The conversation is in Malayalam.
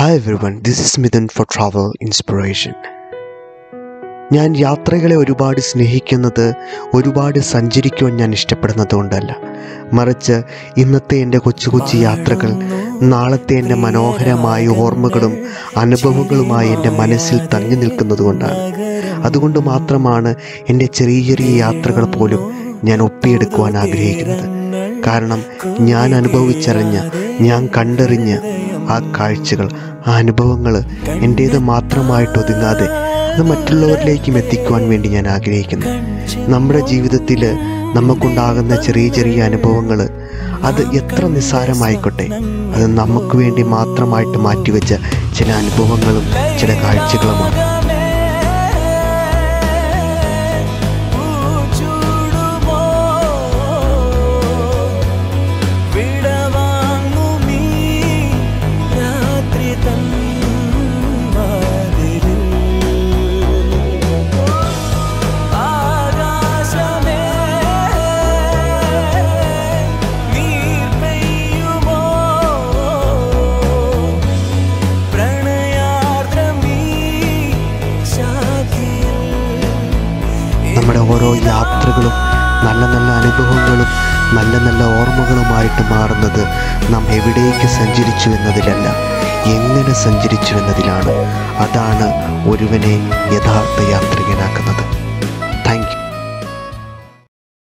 hi everyone this is Mithun for travel inspiration ഞാൻ യാത്രകളെ ഒരുപാട് സ്നേഹിക്കുന്നത് ഒരുപാട് സഞ്ചരിക്കുവാൻ ഞാൻ ഇഷ്ടപ്പെടുന്നത് കൊണ്ടല്ല മറിച്ച് ഇന്നത്തെ എൻ്റെ കൊച്ചു കൊച്ചു യാത്രകൾ നാളത്തെ എൻ്റെ മനോഹരമായ ഓർമ്മകളും അനുഭവങ്ങളുമായി എൻ്റെ മനസ്സിൽ തങ്ങി നിൽക്കുന്നത് കൊണ്ടാണ് അതുകൊണ്ട് മാത്രമാണ് എൻ്റെ ചെറിയ ചെറിയ യാത്രകൾ പോലും ഞാൻ ഒപ്പിയെടുക്കുവാൻ ആഗ്രഹിക്കുന്നത് കാരണം ഞാൻ അനുഭവിച്ചറിഞ്ഞ ഞാൻ കണ്ടറിഞ്ഞ ആ കാഴ്ചകൾ ആ അനുഭവങ്ങൾ എൻ്റേത് മാത്രമായിട്ട് ഒതുങ്ങാതെ അത് മറ്റുള്ളവരിലേക്കും എത്തിക്കുവാൻ വേണ്ടി ഞാൻ ആഗ്രഹിക്കുന്നു നമ്മുടെ ജീവിതത്തിൽ നമുക്കുണ്ടാകുന്ന ചെറിയ ചെറിയ അനുഭവങ്ങൾ അത് എത്ര നിസ്സാരമായിക്കോട്ടെ അത് നമുക്ക് വേണ്ടി മാത്രമായിട്ട് മാറ്റിവെച്ച ചില അനുഭവങ്ങളും ചില കാഴ്ചകളുമാണ് നമ്മുടെ ഓരോ യാത്രകളും നല്ല നല്ല അനുഭവങ്ങളും നല്ല നല്ല ഓർമ്മകളുമായിട്ട് മാറുന്നത് നാം എവിടേക്ക് സഞ്ചരിച്ചു എന്നതിലല്ല എങ്ങനെ സഞ്ചരിച്ചു എന്നതിലാണ് അതാണ് ഒരുവനെ യഥാർത്ഥ യാത്രികനാക്കുന്നത്